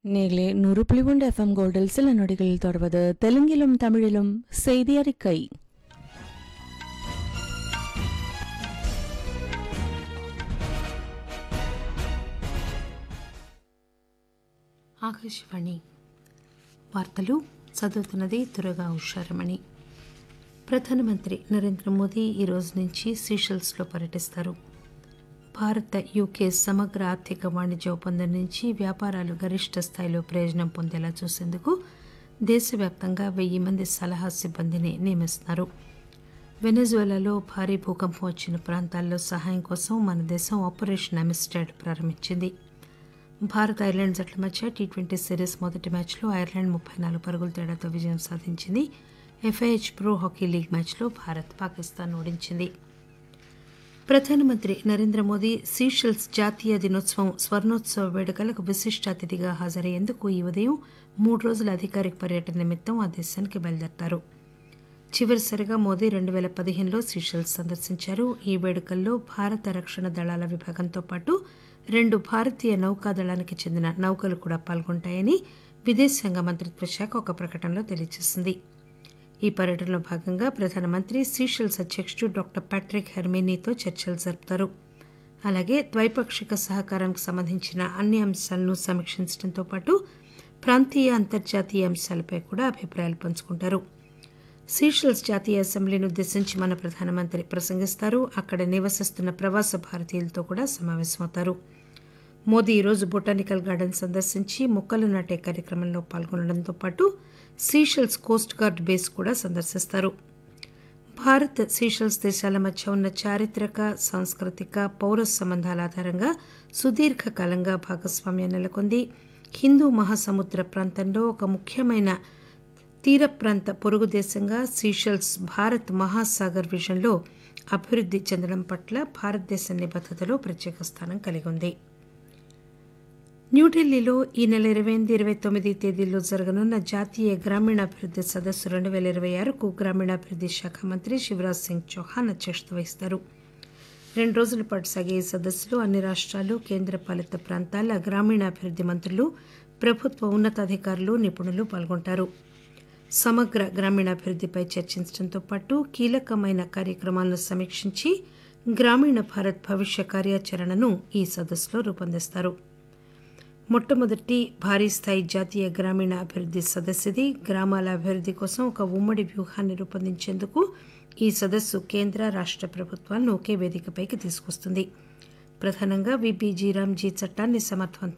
நேர்களே நூறு புள்ளி ஒன்று எஃப்எம் கோல்டில் சில நொடிகளில் தொடர்வது தெலுங்கிலும் தமிழிலும் செய்தி அறிக்கை ఆకాశవాణి వార్తలు చదువుతున్నది దురగా ఉషారమణి ప్రధానమంత్రి నరేంద్ర మోదీ ఈ రోజు నుంచి సీషెల్స్లో పర్యటిస్తారు భారత యూకే సమగ్ర ఆర్థిక వాణిజ్య ఒప్పందం నుంచి వ్యాపారాలు గరిష్ట స్థాయిలో ప్రయోజనం పొందేలా చూసేందుకు దేశవ్యాప్తంగా వెయ్యి మంది సలహా సిబ్బందిని నియమిస్తున్నారు వెనజువెలాలో భారీ భూకంపం వచ్చిన ప్రాంతాల్లో సహాయం కోసం మన దేశం ఆపరేషన్ అమిస్టాడ్ ప్రారంభించింది భారత్ ఐర్లాండ్ జట్ల మధ్య టీ ట్వంటీ సిరీస్ మొదటి మ్యాచ్లో ఐర్లాండ్ ముప్పై నాలుగు పరుగుల తేడాతో విజయం సాధించింది ఎఫ్ఐహెచ్ ప్రో హాకీ లీగ్ మ్యాచ్లో భారత్ పాకిస్తాన్ ఓడించింది ప్రధానమంత్రి నరేంద్ర మోదీ సీషెల్స్ జాతీయ దినోత్సవం స్వర్ణోత్సవ వేడుకలకు విశిష్ట అతిథిగా హాజరయ్యేందుకు ఈ ఉదయం మూడు రోజుల అధికారిక పర్యటన నిమిత్తం ఆ దేశానికి బయలుదేరతారు చివరిసారిగా మోదీ రెండు వేల పదిహేనులో సీషెల్స్ సందర్శించారు ఈ వేడుకల్లో భారత రక్షణ దళాల విభాగంతో పాటు రెండు భారతీయ నౌకాదళానికి చెందిన నౌకలు కూడా పాల్గొంటాయని విదేశాంగ మంత్రిత్వ శాఖ ఒక ప్రకటనలో తెలియజేసింది ఈ పర్యటనలో భాగంగా ప్రధానమంత్రి సీషెల్స్ అధ్యక్షుడు డాక్టర్ ప్యాట్రిక్ హెర్మేనీతో చర్చలు జరుపుతారు అలాగే ద్వైపాక్షిక సహకారానికి సంబంధించిన అన్ని అంశాలను సమీక్షించడంతో పాటు ప్రాంతీయ అంతర్జాతీయ అంశాలపై కూడా అభిప్రాయాలు పంచుకుంటారు సీషెల్స్ జాతీయ అసెంబ్లీని ఉద్దేశించి మన ప్రధానమంత్రి ప్రసంగిస్తారు అక్కడ నివసిస్తున్న ప్రవాస భారతీయులతో కూడా సమావేశమవుతారు మోదీ ఈరోజు బొటానికల్ గార్డెన్ సందర్శించి మొక్కలు నాటే కార్యక్రమంలో పాల్గొనడంతో పాటు సీషెల్స్ కోస్ట్ గార్డ్ బేస్ కూడా సందర్శిస్తారు భారత్ సీషెల్స్ దేశాల మధ్య ఉన్న చారిత్రక సాంస్కృతిక పౌర సంబంధాల ఆధారంగా సుదీర్ఘకాలంగా భాగస్వామ్యం నెలకొంది హిందూ మహాసముద్ర ప్రాంతంలో ఒక ముఖ్యమైన తీర ప్రాంత పొరుగు దేశంగా సీషెల్స్ భారత్ మహాసాగర్ విజన్లో అభివృద్ధి చెందడం పట్ల భారతదేశ నిబద్ధతలో ప్రత్యేక స్థానం కలిగి ఉంది న్యూఢిల్లీలో ఈ నెల ఇరవై ఎనిమిది ఇరవై తొమ్మిది తేదీల్లో జరగనున్న జాతీయ గ్రామీణాభివృద్ధి సదస్సు రెండు వేల ఇరవై ఆరుకు గ్రామీణాభివృద్ధి శాఖ మంత్రి శివరాజ్ సింగ్ చౌహాన్ అధ్యక్షత వహిస్తారు రెండు రోజుల పాటు సాగే ఈ సదస్సులో అన్ని రాష్ట్రాలు కేంద్రపాలిత ప్రాంతాల గ్రామీణాభివృద్ధి మంత్రులు ప్రభుత్వ ఉన్నతాధికారులు నిపుణులు పాల్గొంటారు సమగ్ర గ్రామీణాభివృద్ధిపై చర్చించడంతో పాటు కీలకమైన కార్యక్రమాలను సమీక్షించి గ్రామీణ భారత్ భవిష్య కార్యాచరణను ఈ సదస్సులో రూపొందిస్తారు మొట్టమొదటి భారీ స్థాయి జాతీయ గ్రామీణ అభివృద్ధి సదస్సుది గ్రామాల అభివృద్ధి కోసం ఒక ఉమ్మడి వ్యూహాన్ని రూపొందించేందుకు ఈ సదస్సు కేంద్ర రాష్ట్ర ప్రభుత్వాలను ఒకే వేదికపైకి తీసుకొస్తుంది ప్రధానంగా విబిజీ రామ్జీ చట్టాన్ని సమర్థవంతంగా